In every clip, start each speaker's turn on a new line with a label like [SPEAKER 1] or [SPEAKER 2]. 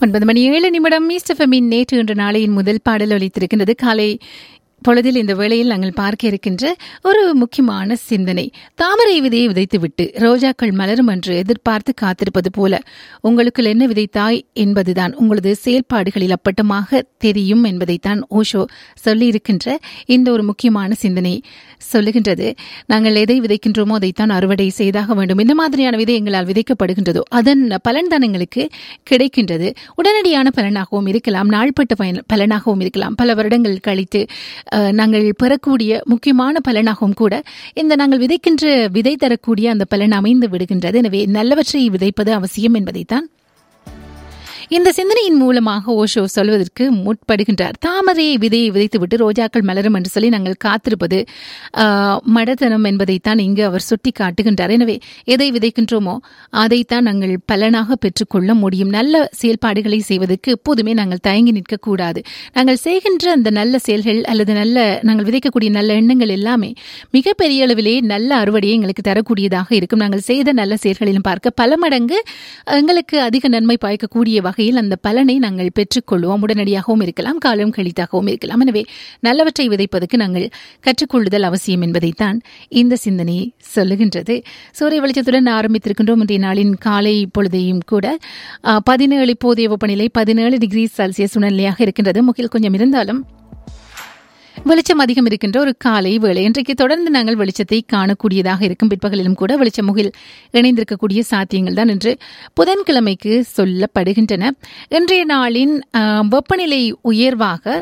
[SPEAKER 1] ஒன்பது மணி ஏழு நிமிடம் ஈஸ்டஃபமின் நேற்று என்ற நாளையின் முதல் பாடல் ஒலித்திருக்கின்றது காலை பொழுதில் இந்த வேளையில் நாங்கள் பார்க்க இருக்கின்ற ஒரு முக்கியமான சிந்தனை தாமரை விதையை விதைத்துவிட்டு ரோஜாக்கள் மலரும் என்று எதிர்பார்த்து காத்திருப்பது போல உங்களுக்குள் என்ன விதைத்தாய் என்பதுதான் உங்களது செயல்பாடுகளில் அப்பட்டமாக தெரியும் என்பதைத்தான் ஓஷோ சொல்லியிருக்கின்ற இந்த ஒரு முக்கியமான சிந்தனை சொல்லுகின்றது நாங்கள் எதை விதைக்கின்றோமோ அதைத்தான் அறுவடை செய்தாக வேண்டும் இந்த மாதிரியான விதை எங்களால் விதைக்கப்படுகின்றதோ அதன் பலன் தான் எங்களுக்கு கிடைக்கின்றது உடனடியான பலனாகவும் இருக்கலாம் நாள்பட்ட பயன் பலனாகவும் இருக்கலாம் பல வருடங்கள் கழித்து அஹ், நாங்கள் பெறக்கூடிய முக்கியமான பலனாகவும் கூட இந்த நாங்கள் விதைக்கின்ற விதை தரக்கூடிய அந்த பலன் அமைந்து விடுகின்றது எனவே நல்லவற்றை விதைப்பது அவசியம் என்பதைத்தான் இந்த சிந்தனையின் மூலமாக ஓஷோ சொல்வதற்கு முற்படுகின்றார் தாமரையை விதையை விதைத்துவிட்டு ரோஜாக்கள் மலரும் என்று சொல்லி நாங்கள் காத்திருப்பது ஆஹ், மடத்தனம் என்பதைத்தான் இங்கு அவர் சுட்டி காட்டுகின்றார் எனவே எதை விதைக்கின்றோமோ அதைத்தான் நாங்கள் பலனாக பெற்றுக்கொள்ள முடியும் நல்ல செயல்பாடுகளை செய்வதற்கு எப்போதுமே நாங்கள் தயங்கி நிற்கக்கூடாது நாங்கள் செய்கின்ற அந்த நல்ல செயல்கள் அல்லது நல்ல நாங்கள் விதைக்கக்கூடிய நல்ல எண்ணங்கள் எல்லாமே மிகப்பெரிய அளவிலே நல்ல அறுவடையை எங்களுக்கு தரக்கூடியதாக இருக்கும் நாங்கள் செய்த நல்ல செயல்களிலும் பார்க்க பல மடங்கு எங்களுக்கு அதிக நன்மை பயக்கக்கூடிய வகையில் அந்த பலனை நாங்கள் பெற்றுக்கொள்வோம் உடனடியாகவும் இருக்கலாம் காலம் கழித்தாகவும் இருக்கலாம் எனவே நல்லவற்றை விதைப்பதற்கு நாங்கள் கற்றுக்கொள்ளுதல் அவசியம் என்பதைத்தான் இந்த சிந்தனை சொல்லுகின்றது சூரிய வெளிச்சத்துடன் ஆரம்பித்திருக்கின்றோம் இன்றைய நாளின் காலை பொழுதையும் கூட ஆ, பதினேழு இப்போதைய வெப்பநிலை பதினேழு டிகிரி செல்சியஸ் உணர்நிலையாக இருக்கின்றது முகில் கொஞ்சம் இருந்தாலும் வெளிச்சம் அதிகம் இருக்கின்ற ஒரு காலை வேளை இன்றைக்கு தொடர்ந்து நாங்கள் வெளிச்சத்தை காணக்கூடியதாக இருக்கும் பிற்பகலிலும் கூட வெளிச்ச முகில் இணைந்திருக்கக்கூடிய சாத்தியங்கள் தான் இன்று புதன்கிழமைக்கு சொல்லப்படுகின்றன இன்றைய நாளின் ஆ, வெப்பநிலை உயர்வாக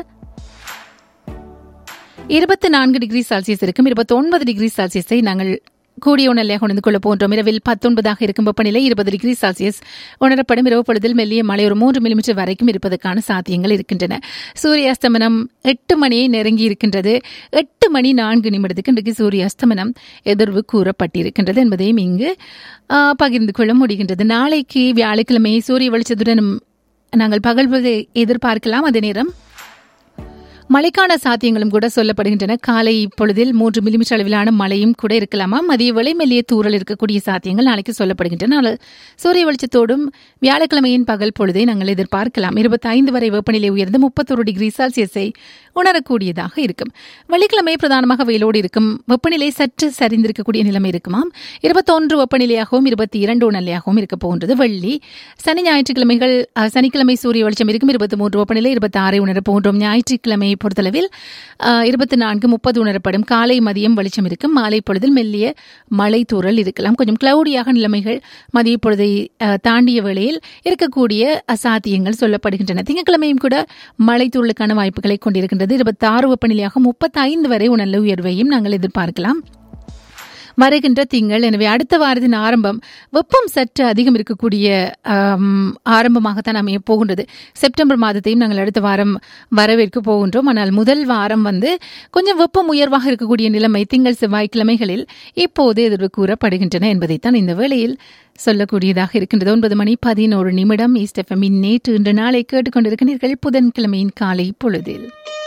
[SPEAKER 1] இருபத்தி நான்கு டிகிரி செல்சியஸ் இருக்கும் இருபத்தி ஒன்பது டிகிரி செல்சியஸை நாங்கள் கூடிய உணர்நிலையாக உணர்ந்து கொள்ள போன்றோம் இரவில் பத்தொன்பதாக இருக்கும் வெப்பநிலை இருபது டிகிரி செல்சியஸ் உணரப்படும் இரவு பொழுதில் மெல்லிய மழை ஒரு மூன்று மில்லிமீட்டர் வரைக்கும் இருப்பதற்கான சாத்தியங்கள் இருக்கின்றன சூரிய அஸ்தமனம் எட்டு மணியை நெருங்கி இருக்கின்றது எட்டு மணி நான்கு நிமிடத்துக்கு இன்றைக்கு சூரிய அஸ்தமனம் எதிர்வு கூறப்பட்டிருக்கின்றது என்பதையும் இங்கு ஆ, பகிர்ந்து கொள்ள முடிகின்றது நாளைக்கு வியாழக்கிழமை சூரிய வெளிச்சத்துடன் நாங்கள் பகல்வதை எதிர்பார்க்கலாம் அதே நேரம் மழைக்கான சாத்தியங்களும் கூட சொல்லப்படுகின்றன காலை பொழுதில் மூன்று மில்லிமீட்டர் அளவிலான மழையும் கூட இருக்கலாமா மதிய வேளை மெல்லிய தூறல் இருக்கக்கூடிய சாத்தியங்கள் நாளைக்கு சொல்லப்படுகின்றன ஆனால் சூரிய வெளிச்சத்தோடும் வியாழக்கிழமையின் பகல் பொழுதை நாங்கள் எதிர்பார்க்கலாம் இருபத்தி ஐந்து வரை வெப்பநிலை உயர்ந்து முப்பத்தொரு டிகிரி செல்சியஸை உணரக்கூடியதாக இருக்கும் வெள்ளிக்கிழமை பிரதானமாக வெயிலோடு இருக்கும் வெப்பநிலை சற்று சரிந்திருக்கக்கூடிய நிலைமை இருக்குமாம் இருபத்தொன்று வெப்பநிலையாகவும் இருபத்தி இரண்டு நிலையாகவும் இருக்க போகின்றது வெள்ளி சனி ஞாயிற்றுக்கிழமைகள் அஹ், சனிக்கிழமை சூரிய வெளிச்சம் இருக்கும் இருபத்தி மூன்று வெப்பநிலை இருபத்தி ஆறை உணர போன்றோம் ஞாயிற்றுக்கிழமையை பொறுத்தளவில் இருபத்தி நான்கு முப்பது உணரப்படும் காலை மதியம் வெளிச்சம் இருக்கும் மாலை பொழுதில் மெல்லிய மழை தூறல் இருக்கலாம் கொஞ்சம் கிளவுடியாக நிலைமைகள் மதிய பொழுதை அஹ், தாண்டிய வேளையில் இருக்கக்கூடிய அசாத்தியங்கள் சொல்லப்படுகின்றன திங்கட்கிழமையும் கூட மழை தூறலுக்கான வாய்ப்புகளை கொண்டிருக்கின்றது இருபத்தி ஆறு வெப்பநிலையாக முப்பத்தி ஐந்து வரை உணர்வு உயர்வையும் நாங்கள் எதிர்பார்க்கலாம் வருகின்ற திங்கள் எனவே அடுத்த வாரத்தின் ஆரம்பம் வெப்பம் சற்று அதிகம் இருக்கக்கூடிய ஆம், ஆரம்பமாகத்தான் அமைய போகின்றது செப்டம்பர் மாதத்தையும் நாங்கள் அடுத்த வாரம் வரவேற்க போகின்றோம் ஆனால் முதல் வாரம் வந்து கொஞ்சம் வெப்பம் உயர்வாக இருக்கக்கூடிய நிலைமை திங்கள் செவ்வாய்க்கிழமைகளில் இப்போது எதிர்வு கூறப்படுகின்றன என்பதைத்தான் இந்த வேளையில் சொல்லக்கூடியதாக இருக்கின்றது ஒன்பது மணி பதினோரு நிமிடம் ஈஸ்ட் எஃப்எம்மின் நேற்று இன்று நாளை கேட்டுக்கொண்டிருக்கிறீர்கள் புதன்கிழமையின் காலை பொழுதில்